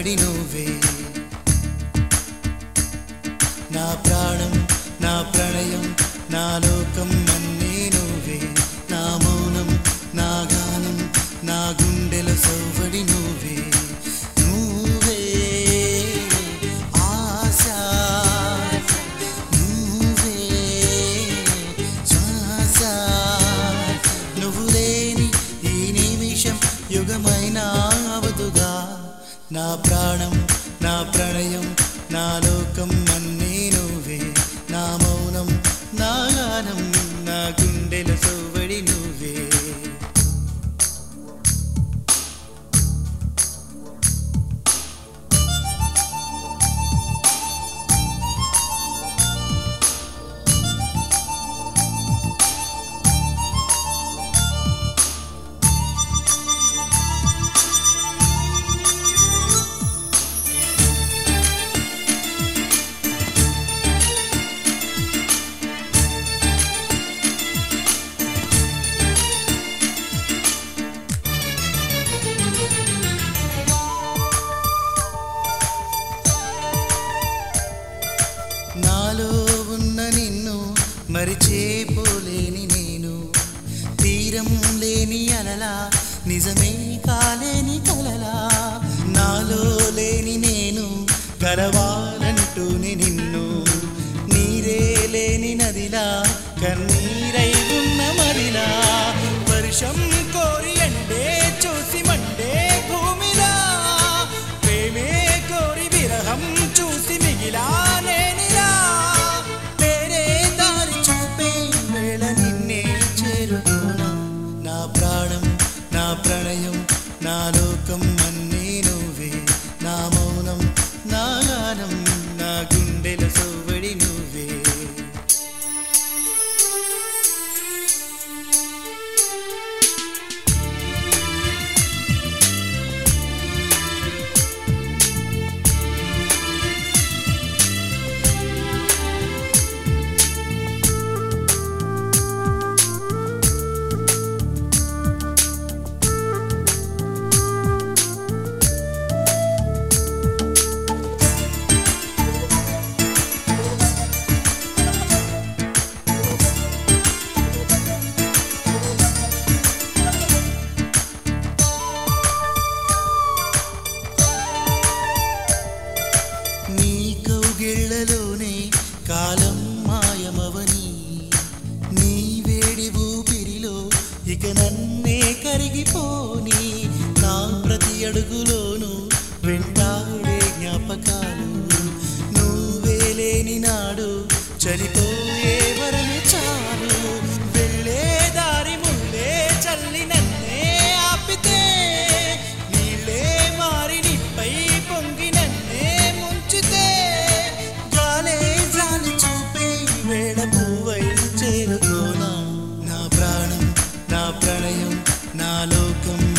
సౌవడి నువ్వే నా ప్రాణం నా ప్రణయం నా లోకం అన్నీ నువ్వే నా మౌనం నా గానం నా గుండెల సౌవడి నువ్వే నువ్వే ఆశ నువ్వే శ్వాస నువ్వు లేని ఈ నిమిషం యుగమైన అవదుగా నా ప్రాణం నా ప్రణయం నా లోకం అన్నీ నువ్వే నా మౌనం నా గానం నా గుండెల సౌవడి నువ్వే నాలో ఉన్న నిన్ను మరిచేపోలేని నేను తీరం లేని అలలా నిజమే కాలేని కలలా నాలో లేని నేను కలవాలంటూనే నిన్ను నీరే లేని నదిలా కన్నీరై ఉన్న మరిలా వర్షం కోరి ఎండే చూసి మండే భూమిలా ప్రేమే కోరి విరహం చూసి మిగిలా నేనిలా వేరే దారి చూపే వేళ నిన్నే చేరుకోనా నా ప్రాణం నా ప్రణయం నా లోకం అన్నీ నువ్వే నా మౌనం నా గానం నా గుండెల సౌవడి నువ్వే నీ కౌగిళ్లలోనే కాలం మాయమవని నీ వేడి ఊపిరిలో ఇక నన్నే కరిగిపోని నా ప్రతి అడుగులోనూ వెంటాడే జ్ఞాపకాలు నువ్వే లేని నాడు చనిపోయే వరమే చాలు వెళ్ళే దారి ముల్లే చల్లి నన్నే ఆపితే నీళ్ళే మారి నిప్పై పొంగి నన్నే ముంచితే గాలే జాలి చూపే వేళ పువ్వై చేరుకోనా నా ప్రాణం నా ప్రణయం నా లోకం